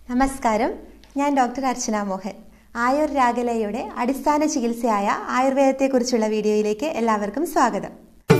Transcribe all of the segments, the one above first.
നമസ്കാരം ഞാൻ ഡോക്ടർ അർച്ചന മോഹൻ ആയുർ രാഗലയുടെ അടിസ്ഥാന ചികിത്സയായ ആയുർവേദത്തെക്കുറിച്ചുള്ള വീഡിയോയിലേക്ക് എല്ലാവർക്കും സ്വാഗതം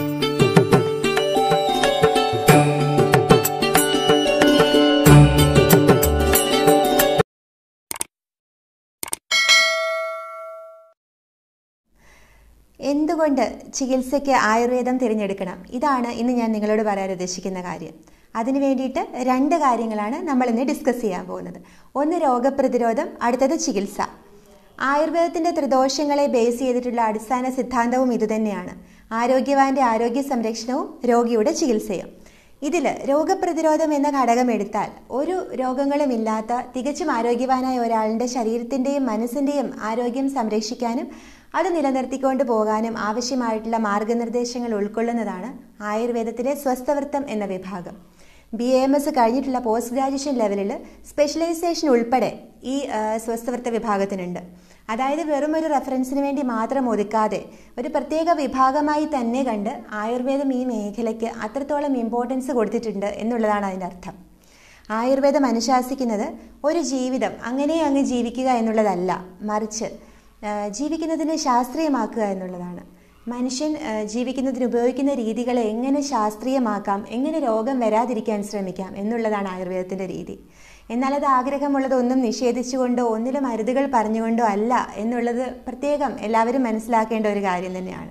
എന്തുകൊണ്ട് ചികിത്സയ്ക്ക് ആയുർവേദം തിരഞ്ഞെടുക്കണം ഇതാണ് ഇന്ന് ഞാൻ നിങ്ങളോട് പറയാൻ ഉദ്ദേശിക്കുന്ന കാര്യം അതിനു വേണ്ടിയിട്ട് രണ്ട് കാര്യങ്ങളാണ് നമ്മൾ ഇന്ന് ഡിസ്കസ് ചെയ്യാൻ പോകുന്നത് ഒന്ന് രോഗപ്രതിരോധം അടുത്തത് ചികിത്സ ആയുർവേദത്തിന്റെ ത്രിദോഷങ്ങളെ ബേസ് ചെയ്തിട്ടുള്ള അടിസ്ഥാന സിദ്ധാന്തവും ഇതുതന്നെയാണ് ആരോഗ്യവാന്റെ ആരോഗ്യ സംരക്ഷണവും രോഗിയുടെ ചികിത്സയും ഇതിൽ രോഗപ്രതിരോധം എന്ന ഘടകം എടുത്താൽ ഒരു രോഗങ്ങളുമില്ലാത്ത തികച്ചും ആരോഗ്യവാനായ ഒരാളുടെ ശരീരത്തിൻ്റെയും മനസ്സിൻ്റെയും ആരോഗ്യം സംരക്ഷിക്കാനും അത് നിലനിർത്തിക്കൊണ്ട് പോകാനും ആവശ്യമായിട്ടുള്ള മാർഗനിർദ്ദേശങ്ങൾ ഉൾക്കൊള്ളുന്നതാണ് ആയുർവേദത്തിലെ സ്വസ്ഥവൃത്തം എന്ന വിഭാഗം ബി എ എം എസ് കഴിഞ്ഞിട്ടുള്ള പോസ്റ്റ് ഗ്രാജുവേഷൻ ലെവലിൽ സ്പെഷ്യലൈസേഷൻ ഉൾപ്പെടെ ഈ സ്വസ്ഥവൃത്ത വിഭാഗത്തിനുണ്ട് അതായത് വെറും ഒരു റെഫറൻസിന് വേണ്ടി മാത്രം ഒതുക്കാതെ ഒരു പ്രത്യേക വിഭാഗമായി തന്നെ കണ്ട് ആയുർവേദം ഈ മേഖലയ്ക്ക് അത്രത്തോളം ഇമ്പോർട്ടൻസ് കൊടുത്തിട്ടുണ്ട് എന്നുള്ളതാണ് അതിൻ്റെ അർത്ഥം ആയുർവേദം അനുശാസിക്കുന്നത് ഒരു ജീവിതം അങ്ങനെ അങ്ങ് ജീവിക്കുക എന്നുള്ളതല്ല മറിച്ച് ജീവിക്കുന്നതിനെ ശാസ്ത്രീയമാക്കുക എന്നുള്ളതാണ് മനുഷ്യൻ ജീവിക്കുന്നതിന് ഉപയോഗിക്കുന്ന രീതികളെ എങ്ങനെ ശാസ്ത്രീയമാക്കാം എങ്ങനെ രോഗം വരാതിരിക്കാൻ ശ്രമിക്കാം എന്നുള്ളതാണ് ആയുർവേദത്തിൻ്റെ രീതി എന്നാൽ അത് ആഗ്രഹമുള്ളത് ഒന്നും നിഷേധിച്ചുകൊണ്ടോ ഒന്നിലും അരുതുകൾ പറഞ്ഞുകൊണ്ടോ അല്ല എന്നുള്ളത് പ്രത്യേകം എല്ലാവരും മനസ്സിലാക്കേണ്ട ഒരു കാര്യം തന്നെയാണ്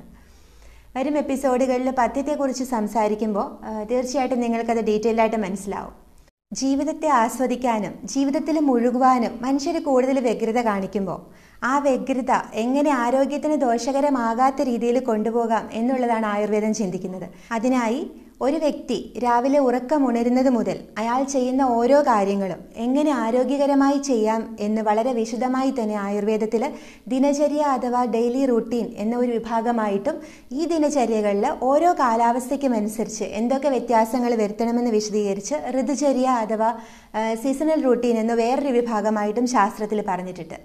വരും എപ്പിസോഡുകളിൽ പഥ്യത്തെക്കുറിച്ച് സംസാരിക്കുമ്പോൾ തീർച്ചയായിട്ടും നിങ്ങൾക്കത് ഡീറ്റെയിൽ ആയിട്ട് മനസ്സിലാവും ജീവിതത്തെ ആസ്വദിക്കാനും ജീവിതത്തിൽ മുഴുകുവാനും മനുഷ്യർ കൂടുതൽ വ്യഗ്രത കാണിക്കുമ്പോൾ ആ വ്യഗ്രത എങ്ങനെ ആരോഗ്യത്തിന് ദോഷകരമാകാത്ത രീതിയിൽ കൊണ്ടുപോകാം എന്നുള്ളതാണ് ആയുർവേദം ചിന്തിക്കുന്നത് അതിനായി ഒരു വ്യക്തി രാവിലെ ഉറക്കം ഉണരുന്നത് മുതൽ അയാൾ ചെയ്യുന്ന ഓരോ കാര്യങ്ങളും എങ്ങനെ ആരോഗ്യകരമായി ചെയ്യാം എന്ന് വളരെ വിശദമായി തന്നെ ആയുർവേദത്തിൽ ദിനചര്യ അഥവാ ഡെയിലി റൂട്ടീൻ എന്ന ഒരു വിഭാഗമായിട്ടും ഈ ദിനചര്യകളിൽ ഓരോ കാലാവസ്ഥയ്ക്കും അനുസരിച്ച് എന്തൊക്കെ വ്യത്യാസങ്ങൾ വരുത്തണമെന്ന് വിശദീകരിച്ച് ഋതുചര്യ അഥവാ സീസണൽ റൂട്ടീൻ എന്ന വേറൊരു വിഭാഗമായിട്ടും ശാസ്ത്രത്തിൽ പറഞ്ഞിട്ടുണ്ട്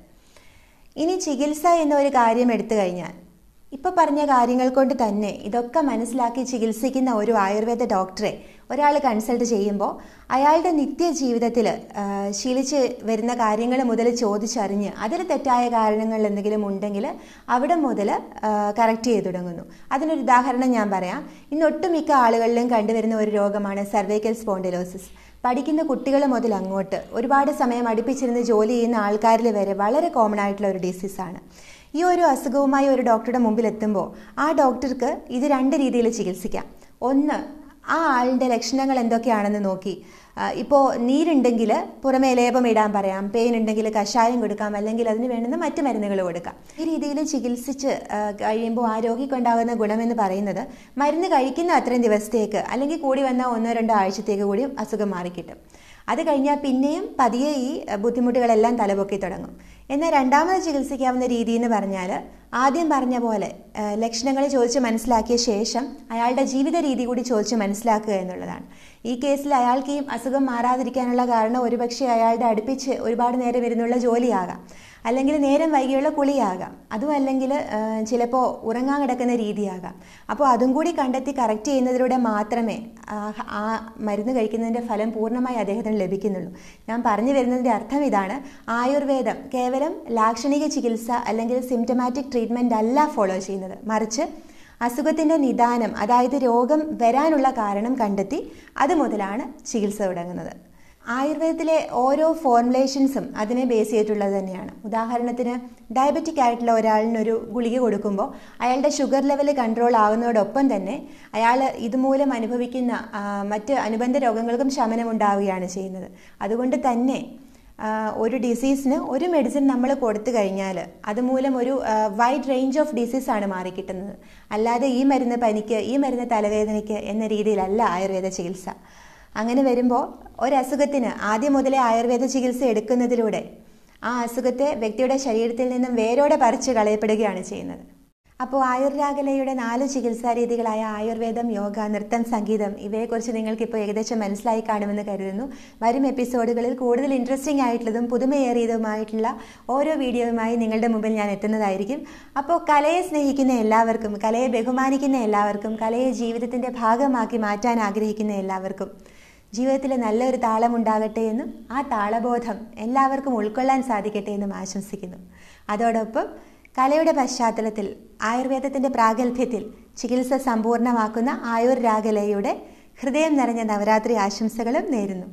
ഇനി ചികിത്സ എന്ന ഒരു കാര്യം എടുത്തു കഴിഞ്ഞാൽ ഇപ്പോൾ പറഞ്ഞ കാര്യങ്ങൾ കൊണ്ട് തന്നെ ഇതൊക്കെ മനസ്സിലാക്കി ചികിത്സിക്കുന്ന ഒരു ആയുർവേദ ഡോക്ടറെ ഒരാൾ കൺസൾട്ട് ചെയ്യുമ്പോൾ അയാളുടെ നിത്യജീവിതത്തിൽ ശീലിച്ച് വരുന്ന കാര്യങ്ങൾ മുതൽ ചോദിച്ചറിഞ്ഞ് അതിൽ തെറ്റായ കാരണങ്ങൾ എന്തെങ്കിലും ഉണ്ടെങ്കിൽ അവിടെ മുതൽ കറക്റ്റ് ചെയ്തു തുടങ്ങുന്നു അതിനൊരു ഉദാഹരണം ഞാൻ പറയാം ഇന്ന് ഒട്ടുമിക്ക ആളുകളിലും കണ്ടുവരുന്ന ഒരു രോഗമാണ് സർവൈക്കൽ സ്പോണ്ടിലോസിസ് പഠിക്കുന്ന കുട്ടികൾ മുതൽ അങ്ങോട്ട് ഒരുപാട് സമയം അടുപ്പിച്ചിരുന്ന് ജോലി ചെയ്യുന്ന ആൾക്കാരിൽ വരെ വളരെ കോമൺ ആയിട്ടുള്ള ഒരു ഡിസീസാണ് ഈ ഒരു അസുഖവുമായി ഒരു ഡോക്ടറുടെ മുമ്പിൽ എത്തുമ്പോൾ ആ ഡോക്ടർക്ക് ഇത് രണ്ട് രീതിയിൽ ചികിത്സിക്കാം ഒന്ന് ആ ആളിൻ്റെ ലക്ഷണങ്ങൾ എന്തൊക്കെയാണെന്ന് നോക്കി ഇപ്പോൾ നീരുണ്ടെങ്കിൽ പുറമേ ലേപം ഇടാൻ പറയാം പെയിൻ ഉണ്ടെങ്കിൽ കഷായം കൊടുക്കാം അല്ലെങ്കിൽ അതിന് വേണ്ടുന്ന മറ്റു മരുന്നുകൾ കൊടുക്കാം ഈ രീതിയിൽ ചികിത്സിച്ച് കഴിയുമ്പോൾ ആ രോഗിക്കുണ്ടാകുന്ന ഗുണമെന്ന് പറയുന്നത് മരുന്ന് കഴിക്കുന്ന അത്രയും ദിവസത്തേക്ക് അല്ലെങ്കിൽ കൂടി വന്ന ഒന്നോ രണ്ടോ ആഴ്ചത്തേക്ക് കൂടി അസുഖം മാറിക്കിട്ടും അത് കഴിഞ്ഞാൽ പിന്നെയും പതിയെ ഈ ബുദ്ധിമുട്ടുകളെല്ലാം തലപൊക്കി തുടങ്ങും എന്നാൽ രണ്ടാമത് ചികിത്സിക്കാവുന്ന രീതി എന്ന് പറഞ്ഞാൽ ആദ്യം പറഞ്ഞ പോലെ ലക്ഷണങ്ങൾ ചോദിച്ച് മനസ്സിലാക്കിയ ശേഷം അയാളുടെ ജീവിത രീതി കൂടി ചോദിച്ച് മനസ്സിലാക്കുക എന്നുള്ളതാണ് ഈ കേസിൽ അയാൾക്ക് ഈ അസുഖം മാറാതിരിക്കാനുള്ള കാരണം ഒരുപക്ഷെ അയാളുടെ അടുപ്പിച്ച് ഒരുപാട് നേരം ഇരുന്നുള്ള ജോലിയാകാം അല്ലെങ്കിൽ നേരം വൈകിയുള്ള കുളിയാകാം അതും അല്ലെങ്കിൽ ചിലപ്പോൾ ഉറങ്ങാൻ കിടക്കുന്ന രീതിയാകാം അപ്പോൾ അതും കൂടി കണ്ടെത്തി കറക്റ്റ് ചെയ്യുന്നതിലൂടെ മാത്രമേ ആ മരുന്ന് കഴിക്കുന്നതിൻ്റെ ഫലം പൂർണ്ണമായി അദ്ദേഹത്തിന് ലഭിക്കുന്നുള്ളൂ ഞാൻ പറഞ്ഞു വരുന്നതിൻ്റെ അർത്ഥം ഇതാണ് ആയുർവേദം കേവലം ലാക്ഷണിക ചികിത്സ അല്ലെങ്കിൽ സിംറ്റമാറ്റിക് ട്രീറ്റ്മെൻ്റ് അല്ല ഫോളോ ചെയ്യുന്നത് മറിച്ച് അസുഖത്തിൻ്റെ നിദാനം അതായത് രോഗം വരാനുള്ള കാരണം കണ്ടെത്തി അത് മുതലാണ് ചികിത്സ തുടങ്ങുന്നത് ആയുർവേദത്തിലെ ഓരോ ഫോർമുലേഷൻസും അതിനെ ബേസ് ചെയ്തിട്ടുള്ളത് തന്നെയാണ് ഉദാഹരണത്തിന് ഡയബറ്റിക് ആയിട്ടുള്ള ഒരാളിനൊരു ഗുളിക കൊടുക്കുമ്പോൾ അയാളുടെ ഷുഗർ ലെവൽ കൺട്രോൾ ആകുന്നതോടൊപ്പം തന്നെ അയാൾ ഇതുമൂലം അനുഭവിക്കുന്ന മറ്റ് അനുബന്ധ രോഗങ്ങൾക്കും ശമനം ഉണ്ടാവുകയാണ് ചെയ്യുന്നത് അതുകൊണ്ട് തന്നെ ഒരു ഡിസീസിന് ഒരു മെഡിസിൻ നമ്മൾ കൊടുത്തു കഴിഞ്ഞാൽ അതുമൂലം ഒരു വൈഡ് റേഞ്ച് ഓഫ് ഡിസീസാണ് മാറിക്കിട്ടുന്നത് അല്ലാതെ ഈ മരുന്ന് പനിക്ക് ഈ മരുന്ന് തലവേദനയ്ക്ക് എന്ന രീതിയിലല്ല ആയുർവേദ ചികിത്സ അങ്ങനെ വരുമ്പോൾ ഒരസുഖത്തിന് ആദ്യം മുതലേ ആയുർവേദ ചികിത്സ എടുക്കുന്നതിലൂടെ ആ അസുഖത്തെ വ്യക്തിയുടെ ശരീരത്തിൽ നിന്നും വേരോടെ പറിച്ചു കളയപ്പെടുകയാണ് ചെയ്യുന്നത് അപ്പോൾ ആയുർരാഗലയുടെ നാല് ചികിത്സാ രീതികളായ ആയുർവേദം യോഗ നൃത്തം സംഗീതം ഇവയെക്കുറിച്ച് നിങ്ങൾക്കിപ്പോൾ ഏകദേശം മനസ്സിലായി കാണുമെന്ന് കരുതുന്നു വരും എപ്പിസോഡുകളിൽ കൂടുതൽ ഇൻട്രസ്റ്റിംഗ് ആയിട്ടുള്ളതും പുതുമയേറിയതുമായിട്ടുള്ള ഓരോ വീഡിയോയുമായി നിങ്ങളുടെ മുമ്പിൽ ഞാൻ എത്തുന്നതായിരിക്കും അപ്പോൾ കലയെ സ്നേഹിക്കുന്ന എല്ലാവർക്കും കലയെ ബഹുമാനിക്കുന്ന എല്ലാവർക്കും കലയെ ജീവിതത്തിൻ്റെ ഭാഗമാക്കി മാറ്റാൻ ആഗ്രഹിക്കുന്ന എല്ലാവർക്കും ജീവിതത്തിൽ നല്ലൊരു താളം ഉണ്ടാകട്ടെ എന്നും ആ താളബോധം എല്ലാവർക്കും ഉൾക്കൊള്ളാൻ സാധിക്കട്ടെ എന്നും ആശംസിക്കുന്നു അതോടൊപ്പം കലയുടെ പശ്ചാത്തലത്തിൽ ആയുർവേദത്തിൻ്റെ പ്രാഗൽഭ്യത്തിൽ ചികിത്സ സമ്പൂർണ്ണമാക്കുന്ന ആയുർ രാഗലയുടെ ഹൃദയം നിറഞ്ഞ നവരാത്രി ആശംസകളും നേരുന്നു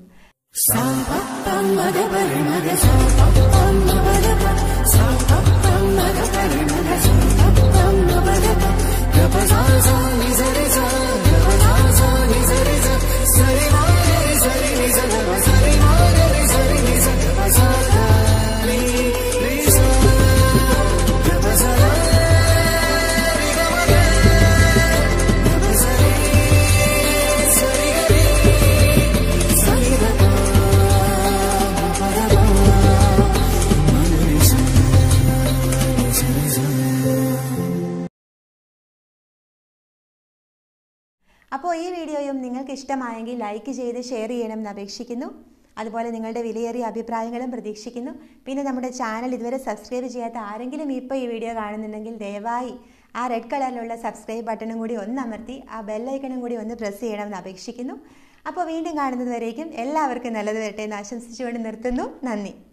അപ്പോൾ ഈ വീഡിയോയും നിങ്ങൾക്ക് ഇഷ്ടമായെങ്കിൽ ലൈക്ക് ചെയ്ത് ഷെയർ ചെയ്യണമെന്ന് അപേക്ഷിക്കുന്നു അതുപോലെ നിങ്ങളുടെ വിലയേറിയ അഭിപ്രായങ്ങളും പ്രതീക്ഷിക്കുന്നു പിന്നെ നമ്മുടെ ചാനൽ ഇതുവരെ സബ്സ്ക്രൈബ് ചെയ്യാത്ത ആരെങ്കിലും ഇപ്പോൾ ഈ വീഡിയോ കാണുന്നുണ്ടെങ്കിൽ ദയവായി ആ റെഡ് കളറിലുള്ള സബ്സ്ക്രൈബ് ബട്ടണും കൂടി ഒന്ന് അമർത്തി ആ ബെല്ലൈക്കണും കൂടി ഒന്ന് പ്രസ് ചെയ്യണമെന്ന് അപേക്ഷിക്കുന്നു അപ്പോൾ വീണ്ടും കാണുന്നത് വരേക്കും എല്ലാവർക്കും നല്ലത് വരട്ടെ എന്ന് ആശംസിച്ചുകൊണ്ട് നിർത്തുന്നു നന്ദി